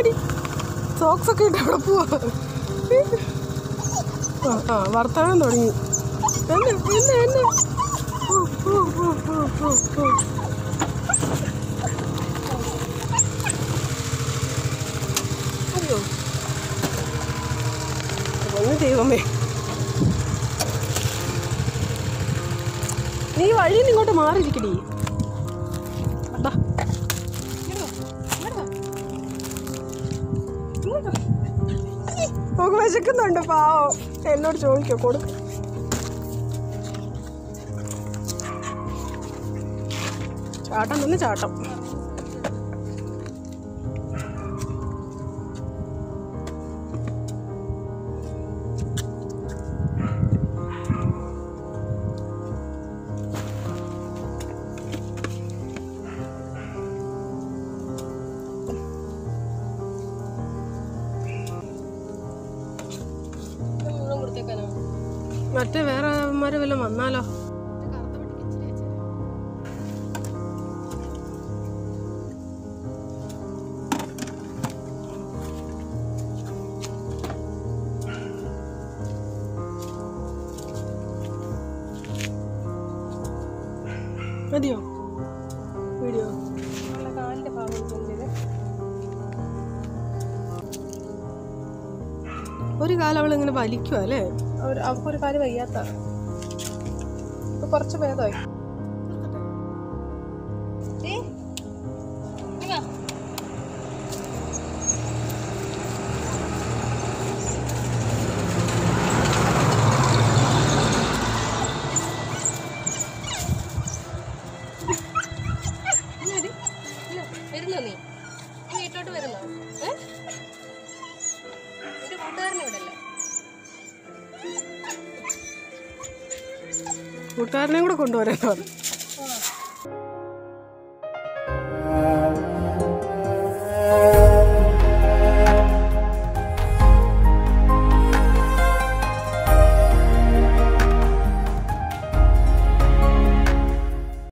എന്നാടി സോക്സ് ഒക്കെ ഇട്ട് അവിടെ പോവാ ആ ആ വർത്തമാനം തുടങ്ങി എന്നെ എന്നെ എന്നെ ഓ, ഓ, ഓ, ഓ, ഓ, ഓ. അയ്യോ ഒന്ന് ദൈവമേ നീ വഴിയിൽ നിന്ന് ഇങ്ങോട്ട് മാറിയിരിക്കടി ദാ. നമുക്ക് വിശക്കുന്നുണ്ട് പാവം എന്നോട് ചോദിക്കോ കൊടുക്ക ചാട്ടം തന്നെ ചാട്ടം മറ്റേ വേറെ അവന്മാര് വല്ലതും വന്നാലോ മതിയോ വീഡിയോ കാലിന്റെ ഭാഗം ഒരു കാലം അവൾ ഇങ്ങനെ വലിക്കുക അല്ലേ ഒരു അവൾക്കൊരു കാല് വയ്യാത്ത ഇപ്പൊ കുറച്ച് ഭേദമായി വരുന്നോ നീ നീ വീട്ടിലോട്ട് വരുന്നോ ഏ? നിന്റെ കൂട്ടുകാരനെ വിടല്ലേ കൂട്ടുകാരനെയും കൂടെ കൊണ്ടുവരാൻ പറഞ്ഞു